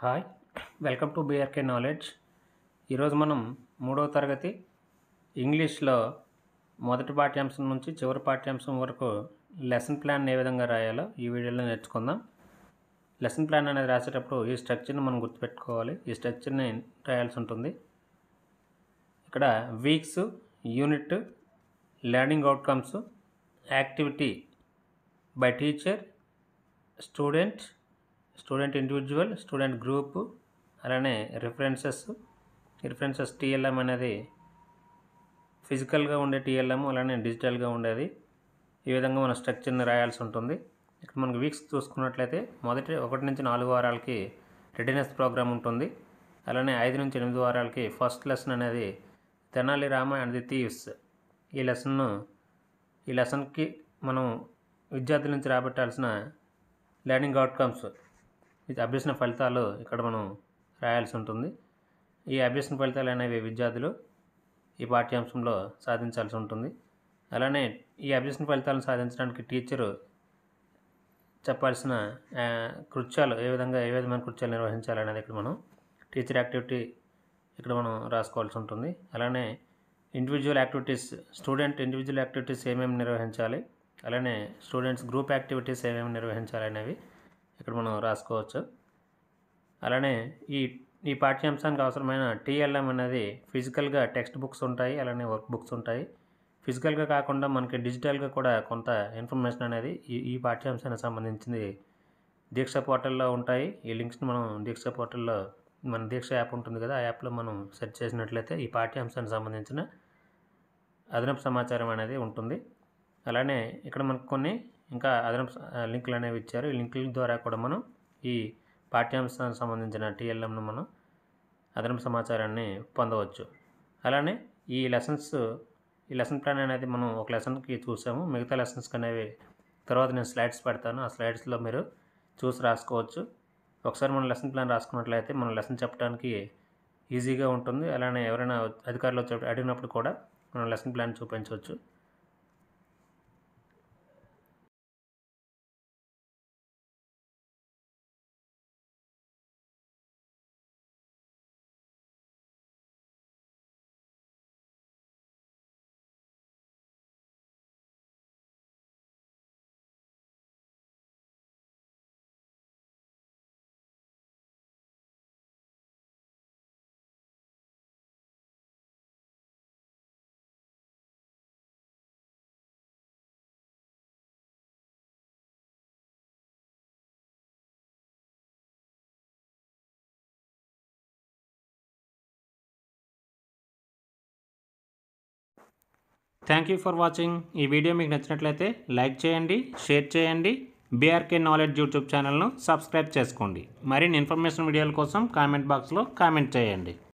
hi welcome to BRK knowledge ఈరోజు మనం మూడవ తరగతి ఇంగ్లీష్లో మొదటి పాఠ్యాంశం నుంచి చివరి పాఠ్యాంశం వరకు లెసన్ ప్లాన్ ఏ విధంగా రాయాలో ఈ వీడియోలో నేర్చుకుందాం లెసన్ ప్లాన్ అనేది రాసేటప్పుడు ఈ స్ట్రక్చర్ని మనం గుర్తుపెట్టుకోవాలి ఈ స్ట్రక్చర్ని రాయాల్సి ఉంటుంది ఇక్కడ weeks unit learning outcomes activity by teacher student student individual student group అలానే రిఫరెన్సెస్ రిఫరెన్సెస్ టీఎల్ఎం అనేది ఫిజికల్గా ఉండే టీఎల్ఎం అలానే డిజిటల్గా ఉండేది ఈ విధంగా మన స్ట్రక్చర్ని రాయాల్సి ఉంటుంది ఇక్కడ మనకు వీక్స్ చూసుకున్నట్లయితే మొదటి ఒకటి నుంచి నాలుగు వారాలకి రెడీనెస్ ప్రోగ్రామ్ ఉంటుంది అలానే ఐదు నుంచి ఎనిమిది వారాలకి ఫస్ట్ లెసన్ అనేది Tenali Rama and the thieves ఈ లెసన్ను ఈ లెసన్కి మనం విద్యార్థుల నుంచి రాబట్టాల్సిన లెర్నింగ్ అవుట్కమ్స్ ఇది అభ్యసన ఫలితాలు ఇక్కడ మనం రాయాల్సి ఉంటుంది ఈ అభ్యసన ఫలితాలు అనేవి విద్యార్థులు ఈ పాఠ్యాంశంలో సాధించాల్సి ఉంటుంది అలానే ఈ అభ్యసన ఫలితాలను సాధించడానికి టీచరు చెప్పాల్సిన ఆ, కృత్యాలు ఏ విధంగా ఏ విధమైన కృత్యాలు నిర్వహించాలనేది ఇక్కడ మనం టీచర్ యాక్టివిటీ ఇక్కడ మనం రాసుకోవాల్సి ఉంటుంది అలానే individual activities student individual activities ఏమేమి నిర్వహించాలి అలానే స్టూడెంట్స్ గ్రూప్ యాక్టివిటీస్ ఏమేమి నిర్వహించాలి అనేవి ఇక్కడ మనం రాసుకోవచ్చు అలానే ఈ ఈ పాఠ్యాంశానికి అవసరమైన టీఎల్ఎం అనేది ఫిజికల్గా టెక్స్ట్ బుక్స్ ఉంటాయి అలానే వర్క్ బుక్స్ ఉంటాయి ఫిజికల్గా కాకుండా మనకి డిజిటల్గా కూడా కొంత ఇన్ఫర్మేషన్ అనేది ఈ ఈ పాఠ్యాంశానికి సంబంధించింది దీక్ష పోర్టల్లో ఉంటాయి ఈ లింక్స్ని మనం దీక్ష పోర్టల్లో మన దీక్ష యాప్ ఉంటుంది కదా ఆ యాప్లో మనం సెర్చ్ చేసినట్లయితే ఈ పాఠ్యాంశానికి సంబంధించిన అదనపు సమాచారం అనేది ఉంటుంది అలానే ఇక్కడ మనకు కొన్ని ఇంకా అదనపు స- ఆ, లింకులు అనేవి ఇచ్చారు ఈ లింకుల ద్వారా కూడా మనం ఈ పాఠ్యాంశానికి సంబంధించిన టీఎల్ఎంను మనం అదనపు సమాచారాన్ని పొందవచ్చు అలానే ఈ లెసన్స్ ఈ లెసన్ ప్లాన్ అనేది మనం ఒక లెసన్కి చూసాము మిగతా లెసన్స్కి అనేవి తర్వాత నేను స్లైడ్స్ పెడతాను ఆ స్లైడ్స్లో మీరు చూసి రాసుకోవచ్చు ఒకసారి మనం లెసన్ ప్లాన్ రాసుకున్నట్లయితే మనం లెసన్ చెప్పడానికి ఈజీగా ఉంటుంది అలానే ఎవరైనా అధికారులు వచ్చి అడిగినప్పుడు కూడా మనం లెసన్ ప్లాన్ చూపించవచ్చు థ్యాంక్ యూ ఫర్ వాచింగ్ ఈ వీడియో మీకు నచ్చినట్లయితే లైక్ చేయండి షేర్ చేయండి బీఆర్కే నాలెడ్జ్ యూట్యూబ్ ఛానల్ను సబ్స్క్రైబ్ చేసుకోండి మరిన్ని ఇన్ఫర్మేషన్ వీడియోల కోసం కామెంట్ బాక్స్లో కామెంట్ చేయండి